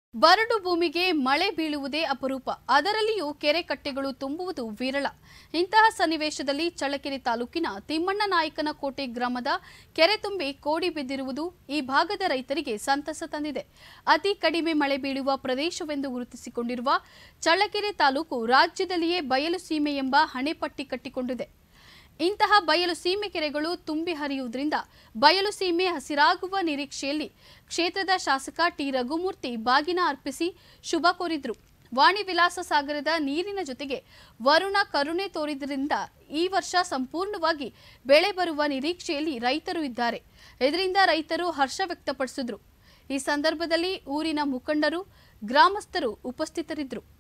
ಬರಡು ಭೂಮಿಗೆ ಮಳೆ ಬೀಳುವುದೇ ಅಪರೂಪ ಅದರಲ್ಲಿಯೂ ಕೆರೆ ಕಟ್ಟೆಗಳು ತುಂಬುವುದು ವಿರಳ ಇಂತಹ ಸನ್ನಿವೇಶದಲ್ಲಿ ಚಳ್ಳಕೆರೆ ತಾಲೂಕಿನ ತಿಮ್ಮಣ್ಣ ನಾಯಕನ ಕೋಟೆ ಗ್ರಾಮದ ಕೆರೆ ತುಂಬಿ ಕೋಡಿ ಬಿದ್ದಿರುವುದು ಈ ಭಾಗದ ರೈತರಿಗೆ ಸಂತಸ ತಂದಿದೆ ಅತಿ ಕಡಿಮೆ ಮಳೆ ಬೀಳುವ ಪ್ರದೇಶವೆಂದು ಗುರುತಿಸಿಕೊಂಡಿರುವ ಚಳ್ಳಕೆರೆ ತಾಲೂಕು ರಾಜ್ಯದಲ್ಲಿಯೇ ಬಯಲು ಸೀಮೆ ಎಂಬ ಹಣೆಪಟ್ಟಿ ಕಟ್ಟಿಕೊಂಡಿದೆ ಇಂತಹ ಬಯಲು ಸೀಮೆ ಕೆರೆಗಳು ತುಂಬಿ ಹರಿಯುವುದರಿಂದ ಬಯಲು ಸೀಮೆ ಹಸಿರಾಗುವ ನಿರೀಕ್ಷೆಯಲ್ಲಿ ಕ್ಷೇತ್ರದ ಶಾಸಕ ಟಿ ರಘುಮೂರ್ತಿ ಬಾಗಿನ ಅರ್ಪಿಸಿ ಶುಭ ಕೋರಿದ್ರು ವಾಣಿ ವಿಲಾಸ ಸಾಗರದ ನೀರಿನ ಜೊತೆಗೆ ವರುಣ ಕರುಣೆ ತೋರಿದ್ರಿಂದ ಈ ವರ್ಷ ಸಂಪೂರ್ಣವಾಗಿ ಬೆಳೆ ಬರುವ ನಿರೀಕ್ಷೆಯಲ್ಲಿ ರೈತರು ಇದ್ದಾರೆ ಇದರಿಂದ ರೈತರು ಹರ್ಷ ವ್ಯಕ್ತಪಡಿಸಿದ್ರು ಈ ಸಂದರ್ಭದಲ್ಲಿ ಊರಿನ ಮುಖಂಡರು ಗ್ರಾಮಸ್ಥರು ಉಪಸ್ಥಿತರಿದ್ದರು